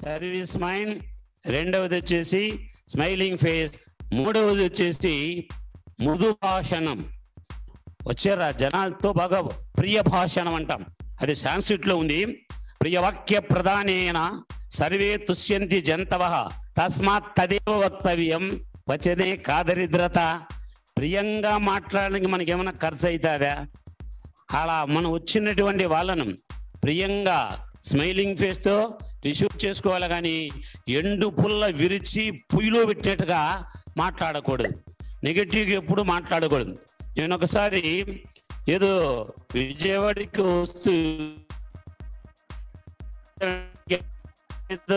service mind రెండవది వచ్చేసి smiling face మూడవది వచ్చేసి మృదు భాషణం వచ్చారా జనాలతో బాగా ప్రియ భాషణం అంటాం అది సాంస్క్రిట్ లో ఉంది ప్రియవాక్య ప్రధానేన సర్వే తుష్యంతి జంతవ తస్మాత్ తదేవ వక్తవ్యం వచ్చేదే కాదరిద్రత ప్రియంగా మాట్లాడడానికి మనకి ఏమైనా ఖర్చు అవుతుందా అలా మనం వచ్చినటువంటి వాళ్ళను ప్రియంగా స్మైలింగ్ ఫేస్తో రిసీవ్ చేసుకోవాలి కానీ ఎండు పుల్ల విరిచి పొయ్యిలో పెట్టినట్టుగా మాట్లాడకూడదు నెగటివ్గా ఎప్పుడు మాట్లాడకూడదు నేను ఒకసారి ఏదో విజయవాడకి వస్తూ ఏదో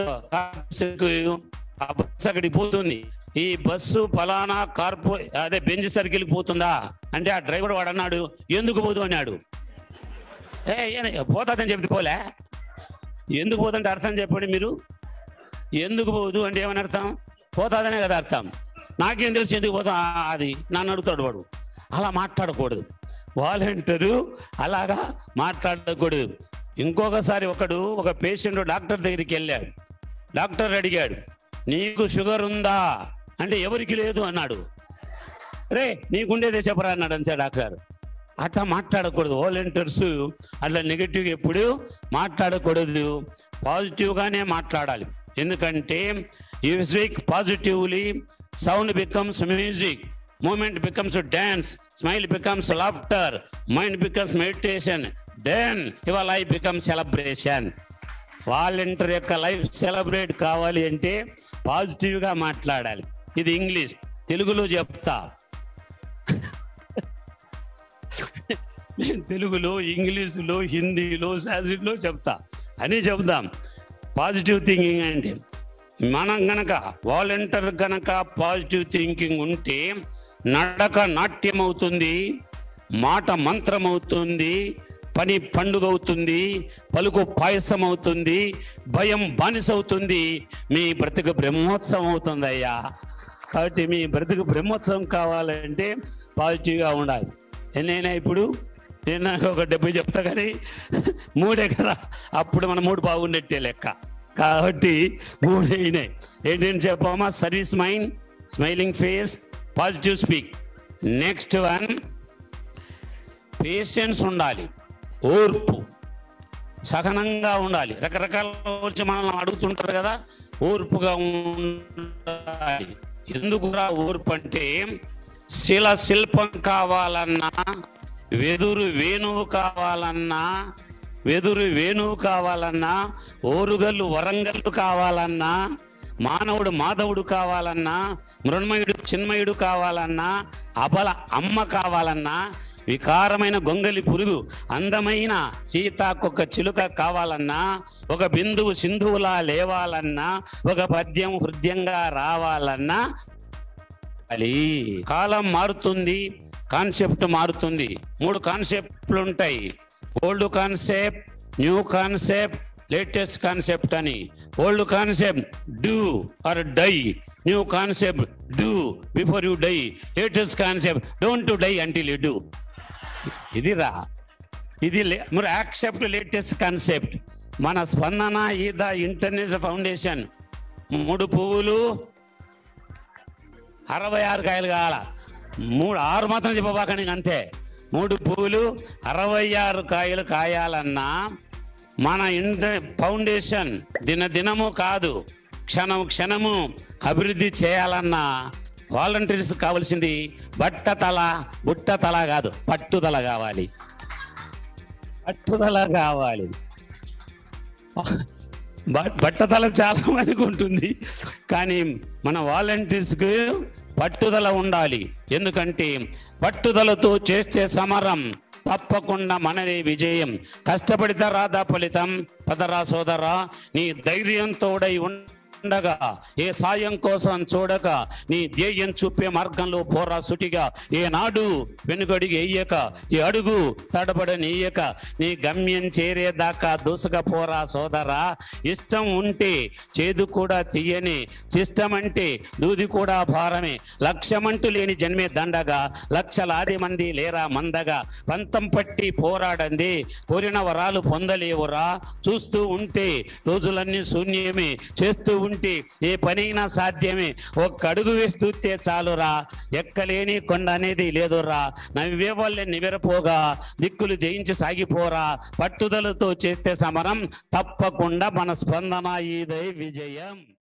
ఆ బస్సు అక్కడికి పోతుంది ఈ బస్సు ఫలానా కార్పో అదే బెంజ్ సర్కిల్కి పోతుందా అంటే ఆ డ్రైవర్ వాడు అన్నాడు ఎందుకు పోదు అన్నాడు ఏ ఏ- పోతాదని చెప్తే పోలే ఎందుకు పోతుంటే అర్థం చెప్పండి మీరు ఎందుకు పోదు అంటే ఏమని అర్థం పోతాదనే కదా అర్థం నాకేం తెలుసు ఎందుకు పోతాం ఆ, అది నన్ను అడుగుతాడు వాడు అలా మాట్లాడకూడదు వాలంటీరు అలాగా మాట్లాడకూడదు ఇంకొకసారి ఒకడు ఒక పేషెంట్ డాక్టర్ దగ్గరికి వెళ్ళాడు డాక్టర్ అడిగాడు నీకు షుగర్ ఉందా అంటే ఎవరికి లేదు అన్నాడు రే నీకుండేదే చెప్పరా అన్నాడు అంతే డాక్టర్ అట్లా మాట్లాడకూడదు వాలంటీర్స్ అట్లా నెగిటివ్ ఎప్పుడు మాట్లాడకూడదు పాజిటివ్గానే మాట్లాడాలి ఎందుకంటే you speak positively sound becomes music moment becomes dance smile becomes laughter mind becomes meditation then your life become celebration volunteer యొక్క లైఫ్ సెలబ్రేట్ కావాలి అంటే పాజిటివ్గా మాట్లాడాలి ఇది ఇంగ్లీష్ తెలుగులో చెప్తా నేను తెలుగులో ఇంగ్లీషులో హిందీలో సాంస్క్రిట్లో చెప్తా అని చెప్దాం పాజిటివ్ థింకింగ్ అంటే మనం గనక వాలంటీర్ గనక పాజిటివ్ థింకింగ్ ఉంటే నడక నాట్యం అవుతుంది మాట మంత్రం అవుతుంది పని పండుగ అవుతుంది పలుకు పాయసం అవుతుంది భయం బానిస అవుతుంది మీ బ్రతుకు బ్రహ్మోత్సవం అవుతుంది అయ్యా కాబట్టి మీ బ్రతుకు బ్రహ్మోత్సవం కావాలంటే పాజిటివ్గా ఉండాలి ఎన్నైనా ఇప్పుడు నేను నాకు ఒక డెబ్బై చెప్తా కానీ మూడే కదా అప్పుడు మన మూడు బాగుండేట్టే లెక్క కాబట్టి మూడే అయినాయి ఏంటంటే చెప్పామా service mind smiling face positive speak next one patience ఉండాలి ఓర్పు సహనంగా ఉండాలి రకరకాల వచ్చి మనల్ని అడుగుతుంటారు కదా ఓర్పుగా ఉండాలి ఎందుకురా ఓర్పు అంటే శిల శిల్పం కావాలన్నా వెదురు వేణువు కావాలన్నా వెదురు వేణువు కావాలన్నా ఓరుగల్లు వరంగల్లు కావాలన్నా మానవుడు మాధవుడు కావాలన్నా మృణ్మయుడు చిన్మయుడు కావాలన్నా అబల అమ్మ కావాలన్నా వికారమైన గొంగలి పురుగు అందమైన సీతాకొక చిలుక కావాలన్నా ఒక బిందువు సింధువులా లేవాలన్నా ఒక పద్యం హృదయంగా రావాలన్నా అది కాలం మారుతుంది కాన్సెప్ట్ మారుతుంది మూడు కాన్సెప్ట్లు ఉంటాయి old concept new concept latest concept అని old concept do or die new concept do before you die latest concept don't to die until you do ఇది రా ఇది లే- మరి యాక్సెప్ట్ లేటెస్ట్ కాన్సెప్ట్ మన స్పందన ఈద ఇంటర్నేషనల్ ఫౌండేషన్ మూడు పువ్వులు అరవై ఆరు కాయలు కావాల మూడు ఆరు మాత్రం చెప్పబాకండి అంతే మూడు పువ్వులు అరవై ఆరు కాయలు కాయాలన్నా మన ఇంట ఫౌండేషన్ దినదినము కాదు క్షణం క్షణము అభివృద్ధి చేయాలన్నా వాలంటీర్స్ కావాల్సింది బట్ట తల బుట్ట తల కాదు పట్టుదల కావాలి పట్టుదల కావాలి బ- బట్టతల చాలా మందికి ఉంటుంది కానీ మన వాలంటీర్స్కి పట్టుదల ఉండాలి ఎందుకంటే పట్టుదలతో చేస్తే సమరం తప్పకుండా మనదే విజయం కష్టపడితే రాదా ఫలితం పదరా సోదరా నీ ధైర్యంతోడై ఉండ ఉండగా ఏ సాయం కోసం చూడక నీ ధ్యేయం చూపే మార్గంలో పోరా సుటిగా ఏనాడు వెనుకడిగి వేయక ఈ అడుగు తడబడనీయక నీ గమ్యం చేరేదాకా దూసక పోరా సోదరా ఇష్టం ఉంటే చేదు కూడా తీయని శిష్టం అంటే దూది కూడా భారమే లక్ష్యమంటూ లేని జన్మే దండగా లక్షలాది మంది లేరా మందగా పంతం పట్టి పోరాడంది కోరిన వరాలు పొందలేవురా చూస్తూ ఉంటే రోజులన్నీ శూన్యమే చేస్తూ ఉంటే ఏ పనైనా సాధ్యమే ఒక్క అడుగు వేస్తూతే చాలురా ఎక్కలేని కొండ అనేది లేదురా నవ్వే వాళ్ళే నివెరపోగా దిక్కులు జయించి సాగిపోరా పట్టుదలతో చేస్తే సమరం తప్పకుండా మన స్పందన ఇదే విజయం